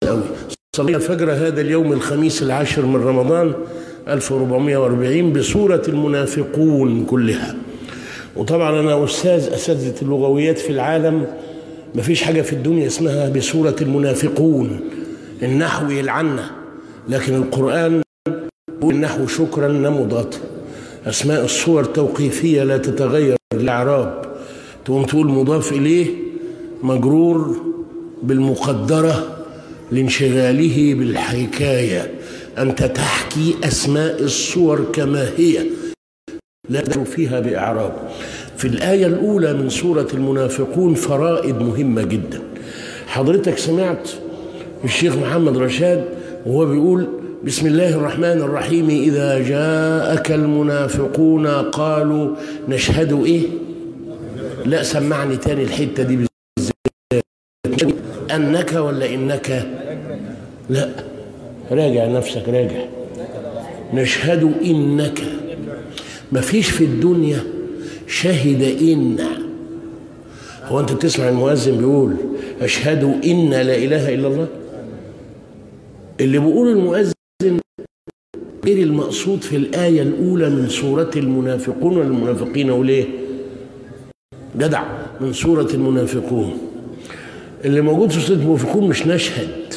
قوي صلينا الفجر هذا اليوم الخميس العاشر من رمضان 1440 بسورة المنافقون كلها وطبعا أنا أستاذ أساتذة اللغويات في العالم ما فيش حاجة في الدنيا اسمها بسورة المنافقون النحو يلعنا لكن القرآن النحو شكرا نمضت أسماء الصور توقيفية لا تتغير الإعراب تقوم تقول مضاف إليه مجرور بالمقدرة لانشغاله بالحكاية أنت تحكي أسماء الصور كما هي لا فيها بإعراب في الآية الأولى من سورة المنافقون فرائد مهمة جدا حضرتك سمعت الشيخ محمد رشاد وهو بيقول بسم الله الرحمن الرحيم إذا جاءك المنافقون قالوا نشهد إيه لا سمعني تاني الحتة دي بالذات أنك ولا إنك لا راجع نفسك راجع نشهد إنك مفيش في الدنيا شهد إن هو أنت بتسمع المؤذن بيقول أشهد إن لا إله إلا الله اللي بيقول المؤذن غير المقصود في الآية الأولى من سورة المنافقون والمنافقين وليه جدع من سورة المنافقون اللي موجود في سورة المنافقون مش نشهد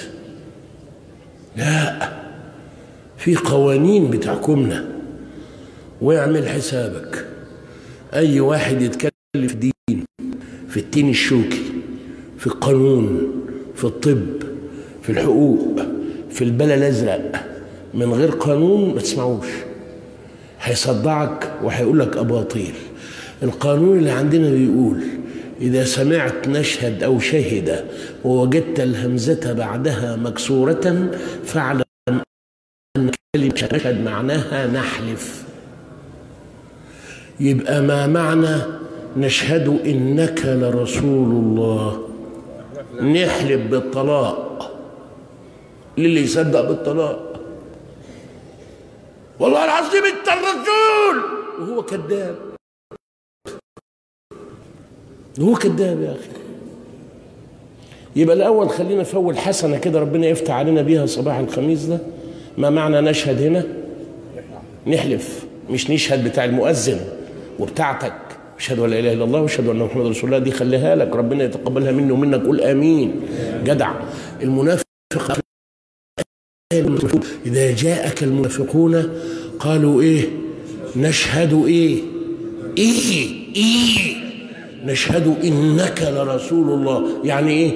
لا في قوانين بتحكمنا واعمل حسابك أي واحد يتكلم في الدين في التين الشوكي في القانون في الطب في الحقوق في البلا الازرق من غير قانون ما تسمعوش هيصدعك وهيقول لك اباطيل القانون اللي عندنا بيقول اذا سمعت نشهد او شهد ووجدت الهمزه بعدها مكسوره فاعلم ان كلمه نشهد معناها نحلف يبقى ما معنى نشهد انك لرسول الله نحلف بالطلاق للي يصدق بالطلاق والله العظيم انت الرسول وهو كذاب هو كذاب يا اخي يبقى الاول خلينا في اول حسنه كده ربنا يفتح علينا بيها صباح الخميس ده ما معنى نشهد هنا نحلف مش نشهد بتاع المؤذن وبتاعتك اشهد ان لا اله الا الله واشهد ان محمد رسول الله دي خليها لك ربنا يتقبلها مني ومنك قول امين جدع المنافق إذا جاءك المنافقون قالوا إيه نشهد إيه إيه إيه نشهد إنك لرسول الله يعني إيه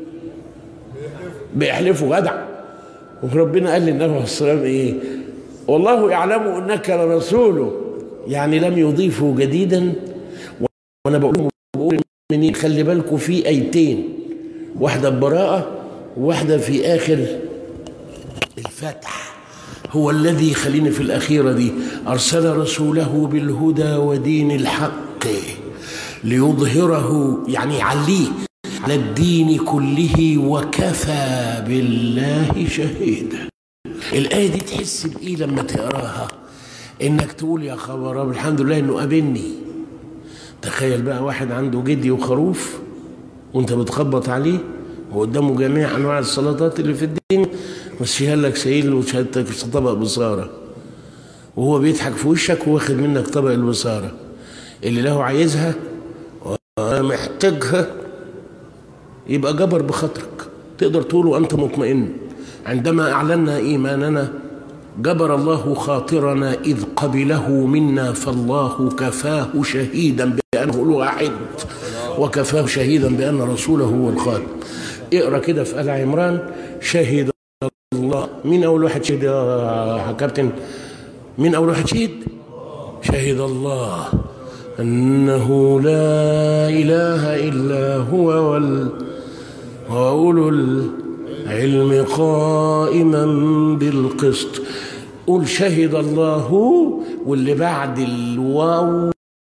بيحلفوا جدع وربنا قال للنبي عليه الصلاة والسلام إيه والله يعلم إنك لرسوله يعني لم يضيفوا جديدا وأنا بقول بقول منين خلي بالكم في آيتين واحدة ببراءة وواحدة في آخر الفتح هو الذي خلينا في الأخيرة دي أرسل رسوله بالهدى ودين الحق ليظهره يعني يعليه على الدين كله وكفى بالله شهيدا الآية دي تحس بإيه لما تقراها إنك تقول يا خبر رب الحمد لله إنه قابلني تخيل بقى واحد عنده جدي وخروف وانت بتخبط عليه وقدامه جميع انواع السلطات اللي في الدين مشيها لك سائل وشهادتك في طبق بصاره وهو بيضحك في وشك واخد منك طبق البصاره اللي له عايزها محتاجها يبقى جبر بخاطرك تقدر تقول وانت مطمئن عندما اعلنا ايماننا جبر الله خاطرنا اذ قبله منا فالله كفاه شهيدا بانه الواحد وكفاه شهيدا بان رسوله هو الخاتم اقرا كده في ال عمران شهد الله مين اول واحد شهد يا كابتن مين اول واحد شهد شهد الله انه لا اله الا هو وال واولو العلم قائما بالقسط قول شهد الله واللي بعد الواو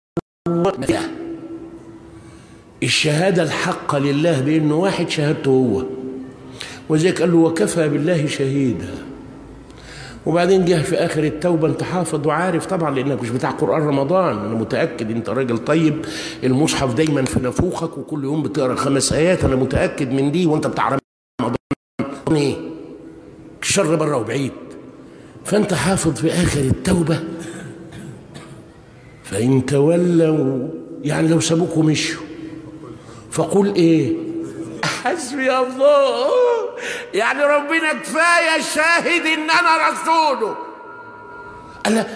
الشهاده الحقه لله بانه واحد شهادته هو وذلك قال له وكفى بالله شهيدا وبعدين جه في اخر التوبه انت حافظ وعارف طبعا لانك مش بتاع قران رمضان انا متاكد انت راجل طيب المصحف دايما في نافوخك وكل يوم بتقرا خمس ايات انا متاكد من دي وانت بتاع رمضان ايه الشر بره وبعيد فانت حافظ في اخر التوبه فان تولوا يعني لو سابوك ومشوا فقول ايه حسبي الله يعني ربنا كفايه شاهد ان انا رسوله الا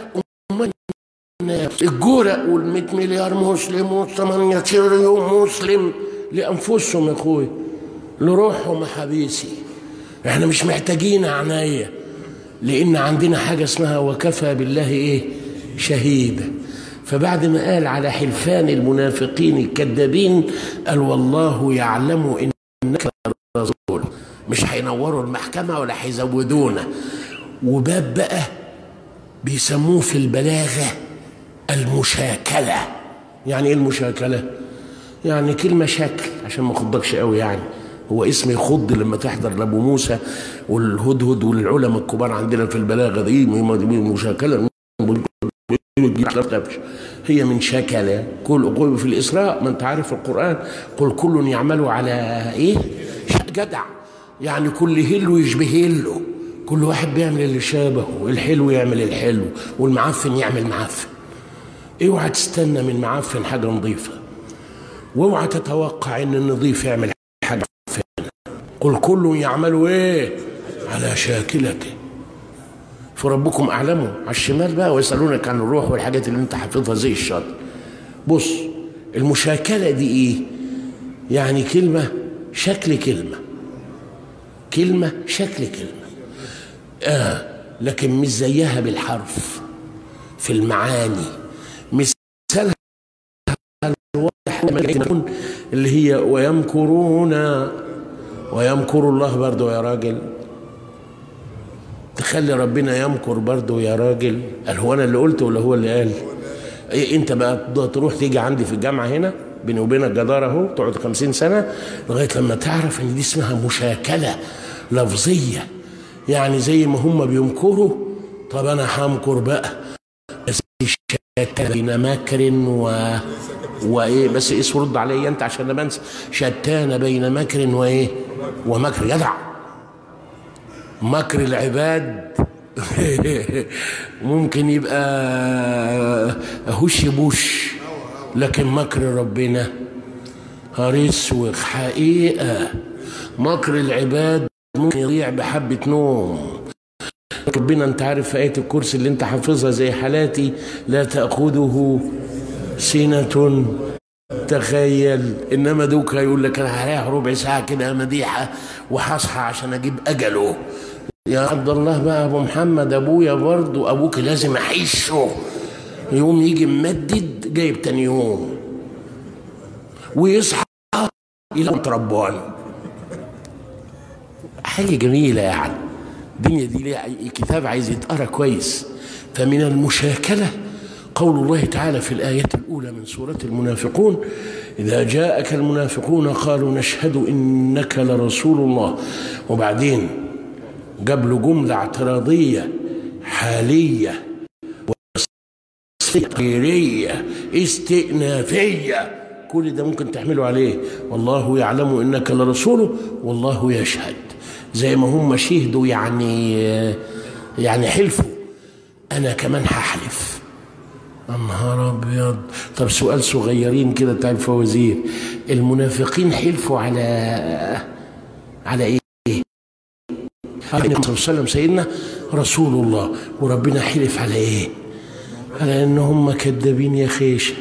الجورة وال100 مليار مسلم و8 تريليون مسلم لانفسهم يا اخوي لروحهم يا حبيسي احنا مش محتاجين عناية لان عندنا حاجه اسمها وكفى بالله ايه شهيدا فبعد ما قال على حلفان المنافقين الكذابين قال والله يعلم انك رسول مش هينوروا المحكمه ولا هيزودونا وباب بقى بيسموه في البلاغه المشاكله يعني ايه المشاكله يعني كلمه شكل عشان ما اخضكش قوي يعني هو اسم يخض لما تحضر لابو موسى والهدهد والعلماء الكبار عندنا في البلاغه دي مشاكله هي من شكل كل قل في الاسراء ما انت عارف القران قل كل يعمل على ايه جدع يعني كل هلو يشبه هلو كل واحد بيعمل اللي شابهه الحلو يعمل الحلو والمعفن يعمل معفن اوعى تستنى من معفن حاجه نظيفه واوعى تتوقع ان النظيف يعمل حاجه معفنه قل كل يعمل ايه على شاكلته فربكم اعلموا على الشمال بقى ويسالونك عن الروح والحاجات اللي انت حافظها زي الشاطئ بص المشاكله دي ايه يعني كلمه شكل كلمه كلمه شكل كلمه اه لكن مش زيها بالحرف في المعاني مثالها الواضح اللي هي ويمكرون ويمكر الله برضه يا راجل تخلي ربنا يمكر برضه يا راجل قال هو انا اللي قلت ولا هو اللي قال إيه انت بقى تروح تيجي عندي في الجامعه هنا بيني وبينك جدار اهو تقعد 50 سنه لغايه لما تعرف ان دي اسمها مشاكله لفظيه يعني زي ما هم بيمكروا طب انا همكر بقى بس شتان بين مكر و وايه بس اسم رد عليا انت عشان ما انسى شتان بين مكر وايه ومكر جدع مكر العباد ممكن يبقى هش بوش لكن مكر ربنا هرسوخ حقيقة مكر العباد ممكن يضيع بحبة نوم ربنا انت عارف في آية الكرسي اللي انت حافظها زي حالاتي لا تأخذه سنة تخيل انما دوك يقول لك انا هريح ربع ساعه كده مديحه وهصحى عشان اجيب اجله يا عبد الله بقى ابو محمد ابويا برضه ابوك لازم احشه يوم يجي ممدد جايب تاني يوم ويصحى الى تربان حاجه جميله يعني الدنيا دي ليها كتاب عايز يتقرا كويس فمن المشاكله قول الله تعالى في الآية الأولى من سورة المنافقون إذا جاءك المنافقون قالوا نشهد إنك لرسول الله وبعدين جاب له جملة اعتراضية حالية تقريرية استئنافية كل ده ممكن تحمله عليه والله يعلم إنك لرسوله والله يشهد زي ما هم شهدوا يعني يعني حلفوا أنا كمان هحلف نهار ابيض طب سؤال صغيرين كده بتاع الفوازير المنافقين حلفوا على على ايه؟ على النبي صلى الله عليه وسلم سيدنا رسول الله وربنا حلف على ايه؟ على ان هم كذابين يا خيشه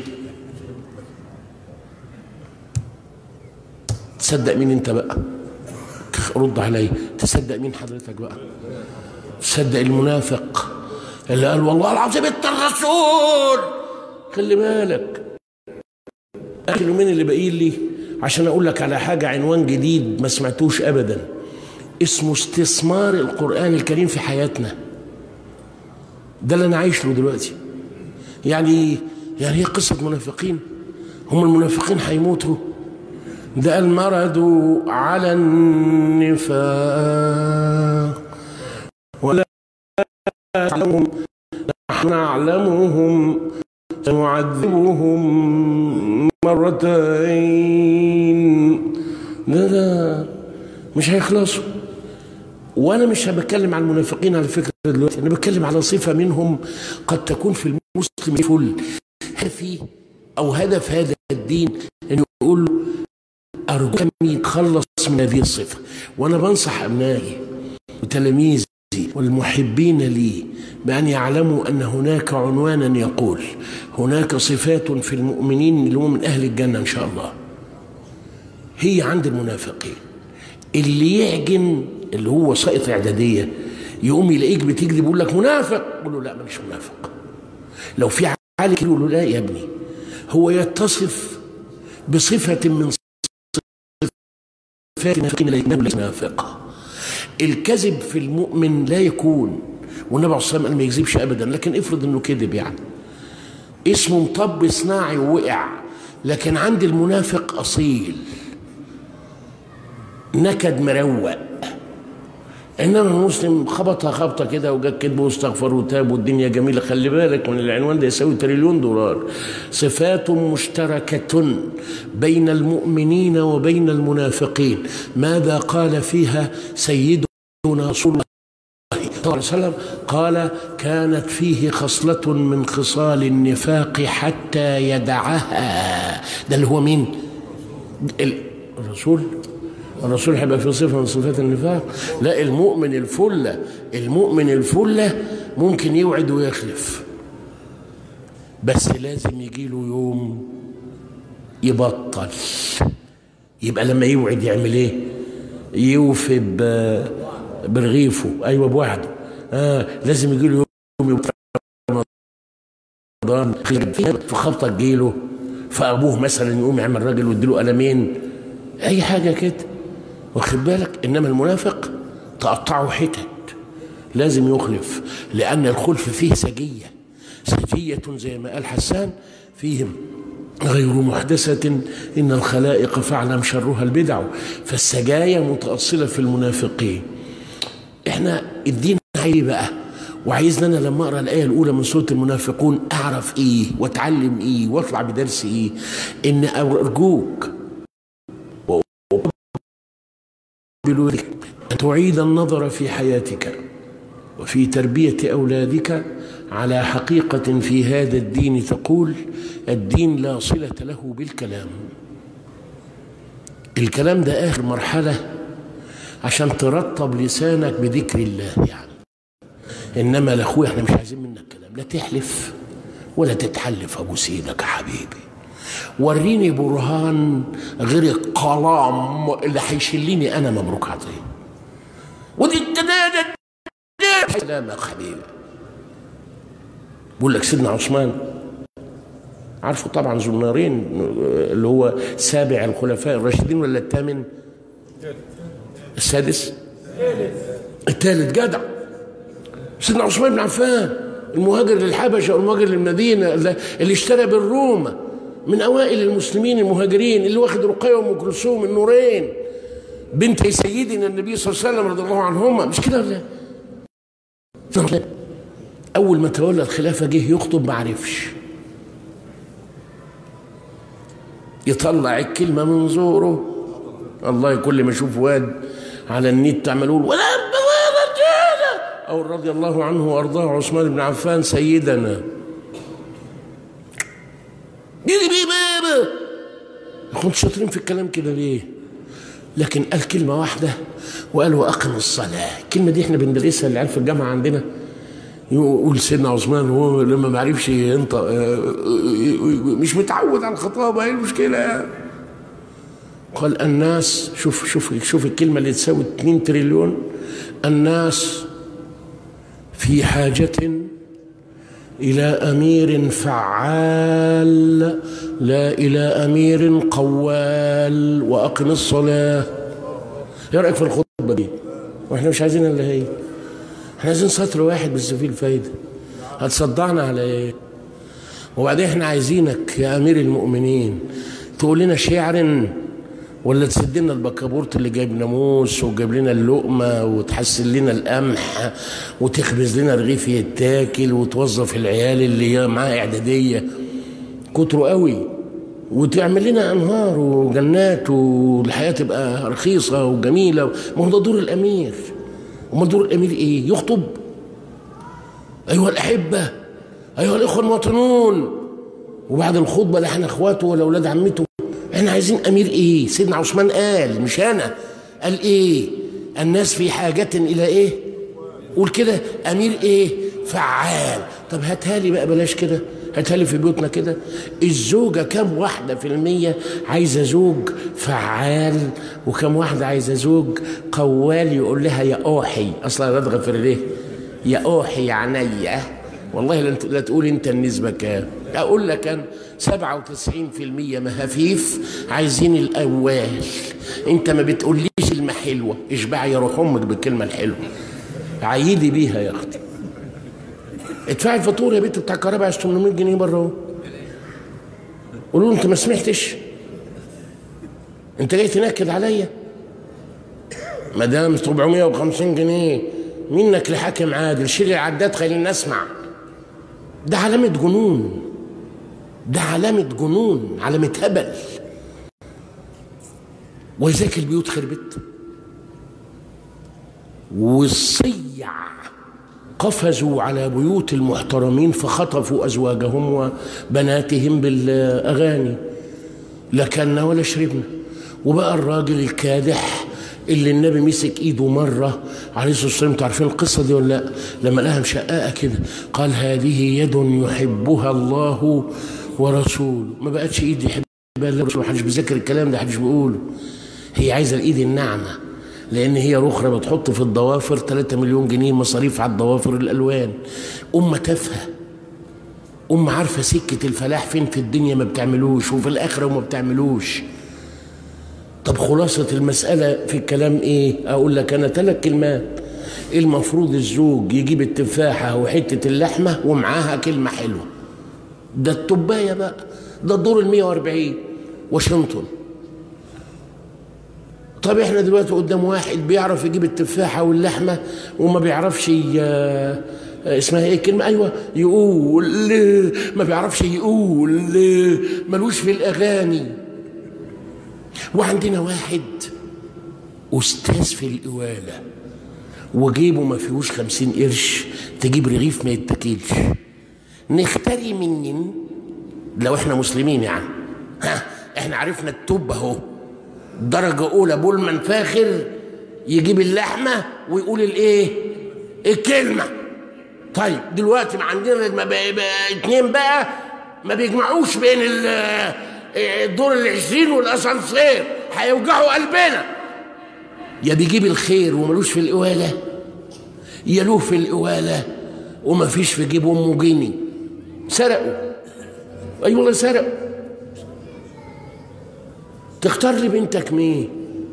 تصدق مين انت بقى؟ رد علي تصدق مين حضرتك بقى؟ تصدق المنافق اللي قال والله العظيم انت الرسول خلي بالك اليومين اللي باقيين لي عشان اقول لك على حاجه عنوان جديد ما سمعتوش ابدا اسمه استثمار القران الكريم في حياتنا ده اللي انا عايش له دلوقتي يعني يعني هي قصه منافقين هم المنافقين هيموتوا ده المرض على النفاق ولا نعلمهم نحن نعلمهم سنعذبهم مرتين لا لا مش هيخلصوا وانا مش بتكلم عن المنافقين على فكره دلوقتي انا بتكلم على صفه منهم قد تكون في المسلم فل هدفي او هدف هذا الدين ان يقول له ارجوك يتخلص من هذه الصفه وانا بنصح ابنائي وتلاميذي والمحبين لي بأن يعلموا أن هناك عنوانا يقول هناك صفات في المؤمنين اللي هم من أهل الجنة إن شاء الله هي عند المنافقين اللي يعجن اللي هو سائط إعدادية يقوم يلاقيك بتكذب يقول لك منافق يقول له لا مانيش منافق لو في عالم يقول له لا يا ابني هو يتصف بصفة من صفات المنافقين لكنه ليس منافق الكذب في المؤمن لا يكون والنبي عليه الصلاه والسلام قال ما يكذبش ابدا لكن افرض انه كذب يعني اسمه مطب صناعي ووقع لكن عند المنافق اصيل نكد مروق انما المسلم خبطها خبطه كده وجا كذب واستغفر وتاب والدنيا جميله خلي بالك من العنوان ده يساوي تريليون دولار صفات مشتركه بين المؤمنين وبين المنافقين ماذا قال فيها سيدنا رسول الله صلى الله عليه وسلم قال كانت فيه خصلة من خصال النفاق حتى يدعها ده اللي هو مين الرسول الرسول هيبقى في صفة من صفات النفاق لا المؤمن الفلة المؤمن الفلة ممكن يوعد ويخلف بس لازم يجي له يوم يبطل يبقى لما يوعد يعمل ايه يوفي برغيفه ايوه بوحده آه لازم يجي له يوم رمضان في خبطه تجيله فابوه مثلا يقوم يعمل راجل ويديله قلمين اي حاجه كده واخد بالك انما المنافق تقطعه حتت لازم يخلف لان الخلف فيه سجيه سجيه زي ما قال حسان فيهم غير محدثة إن الخلائق فاعلم شرها البدع فالسجايا متأصلة في المنافقين احنا الدين عايز بقى وعايزنا انا لما اقرا الايه الاولى من سوره المنافقون اعرف ايه واتعلم ايه واطلع بدرس ايه ان ارجوك ان تعيد النظر في حياتك وفي تربيه اولادك على حقيقه في هذا الدين تقول الدين لا صله له بالكلام الكلام ده اخر مرحله عشان ترطب لسانك بذكر الله يعني انما لاخويا احنا مش عايزين منك كلام لا تحلف ولا تتحلف ابو سيدك يا حبيبي وريني برهان غير الكلام اللي هيشلني انا مبروك عطيه ودي التنادى سلام يا حبيبي بقول لك سيدنا عثمان عارفه طبعا ذو النارين اللي هو سابع الخلفاء الراشدين ولا الثامن السادس الثالث جدع سيدنا عثمان بن عفان المهاجر للحبشه والمهاجر للمدينه اللي اشترى بالروم من اوائل المسلمين المهاجرين اللي واخد رقيه وام كلثوم النورين بنت سيدنا النبي صلى الله عليه وسلم رضي الله عنهما مش كده ولا اول ما تولى الخلافه جه يخطب ما عرفش يطلع الكلمه من زوره الله كل ما يشوف واد على النت تعملوا ولا رجاله او رضي الله عنه وارضاه عثمان بن عفان سيدنا كنت شاطرين في الكلام كده ليه لكن قال كلمه واحده وقال واقم الصلاه الكلمه دي احنا بندرسها اللي في الجامعه عندنا يقول سيدنا عثمان هو لما ما عرفش ينطق مش متعود على الخطابه ايه المشكله يعني قال الناس شوف شوف شوف الكلمة اللي تساوي 2 تريليون الناس في حاجة إلى أمير فعال لا إلى أمير قوال وأقم الصلاة إيه رأيك في الخطبة دي؟ وإحنا مش عايزين إلا هي إحنا عايزين سطر واحد بس فيه الفايدة هتصدعنا على إيه؟ وبعدين إحنا عايزينك يا أمير المؤمنين تقول لنا شعر ولا تسد لنا البكابورت اللي جايب ناموس وجايب لنا اللقمه وتحسن لنا القمح وتخبز لنا رغيف يتاكل وتوظف العيال اللي هي معاها اعداديه كتروا قوي وتعمل لنا انهار وجنات والحياه تبقى رخيصه وجميله ما هو ده دور الامير امال دور الامير ايه يخطب ايها الاحبه ايها الاخوه المواطنون وبعد الخطبه لا احنا اخواته ولا اولاد عمته احنا عايزين امير ايه سيدنا عثمان قال مش انا قال ايه الناس في حاجه الى ايه قول كده امير ايه فعال طب هاتها لي بقى بلاش كده هاتها لي في بيوتنا كده الزوجة كم واحدة في المية عايزة زوج فعال وكم واحدة عايزة زوج قوال يقول لها يا أوحي أصلا لا تغفر ليه يا أوحي يا عينيا والله لا, لا تقول أنت النسبة كام أقول لك أنا سبعة وتسعين في المية مهافيف عايزين الأول أنت ما بتقوليش كلمة حلوة اشبعي يا روح أمك بالكلمة الحلوة عيدي بيها يا أختي ادفعي الفاتوره يا بنت بتاع الكهرباء عايز 800 جنيه بره اهو قولوا له انت ما سمعتش انت جاي تنكد عليا ما دام 750 جنيه منك لحاكم عادل شيل العداد خلينا نسمع ده علامة جنون ده علامة جنون علامة هبل ولذلك البيوت خربت والصيع قفزوا على بيوت المحترمين فخطفوا أزواجهم وبناتهم بالأغاني لا كلنا ولا شربنا وبقى الراجل الكادح اللي النبي مسك ايده مره عليه الصلاه والسلام عارفين القصه دي ولا لا؟ لما لقاها مشققه كده قال هذه يد يحبها الله ورسوله ما بقتش ايد يحبها الله ورسوله محدش بيذاكر الكلام ده محدش بيقوله هي عايزه الايد الناعمه لان هي رخرة بتحط في الضوافر 3 مليون جنيه مصاريف على الضوافر الالوان امه تافهه ام عارفه سكه الفلاح فين في الدنيا ما بتعملوش وفي الاخره وما بتعملوش طب خلاصة المسألة في الكلام إيه؟ أقول لك أنا ثلاث كلمات المفروض الزوج يجيب التفاحة وحتة اللحمة ومعاها كلمة حلوة ده التباية بقى ده الدور ال 140 واشنطن طب احنا دلوقتي قدام واحد بيعرف يجيب التفاحة واللحمة وما بيعرفش اسمها ايه الكلمة ايوه يقول ما بيعرفش يقول ملوش في الاغاني وعندنا واحد استاذ في القوالة وجيبه ما فيهوش خمسين قرش تجيب رغيف ما يتاكلش نختاري منين لو احنا مسلمين يعني ها احنا عرفنا التوب اهو درجة أولى بولمان فاخر يجيب اللحمة ويقول الإيه؟ الكلمة. طيب دلوقتي ما عندنا ما بقى بقى اتنين بقى ما بيجمعوش بين الدور العشرين والأسانسير هيوجعوا قلبنا. يا بيجيب الخير وملوش في القوالة يا له في القوالة وما فيش في جيب أمه جنيه. سرقوا. أي أيوة والله سرقوا. تختار لي بنتك مين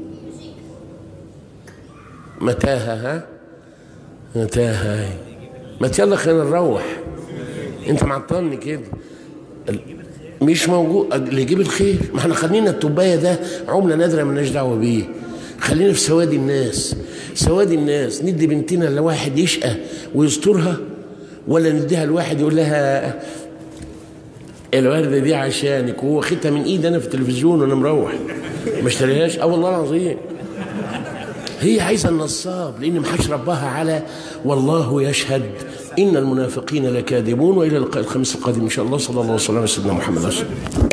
متاهة ها متاهة ما يلا خلينا نروح انت معطلني كده مش موجود اللي يجيب الخير ما احنا خلينا التوبايه ده عمله نادره مالناش دعوه بيه خلينا في سواد الناس سواد الناس ندي بنتنا لواحد يشقى ويسترها ولا نديها لواحد يقول لها الوردة دي عشانك وهو خدها من ايدي انا في التلفزيون وانا مروح ما اشتريهاش اه والله العظيم هي عايزه النصاب لان ما حدش رباها على والله يشهد ان المنافقين لكاذبون والى اللقاء الخميس القادم ان شاء الله صلى الله وسلم على سيدنا محمد رسول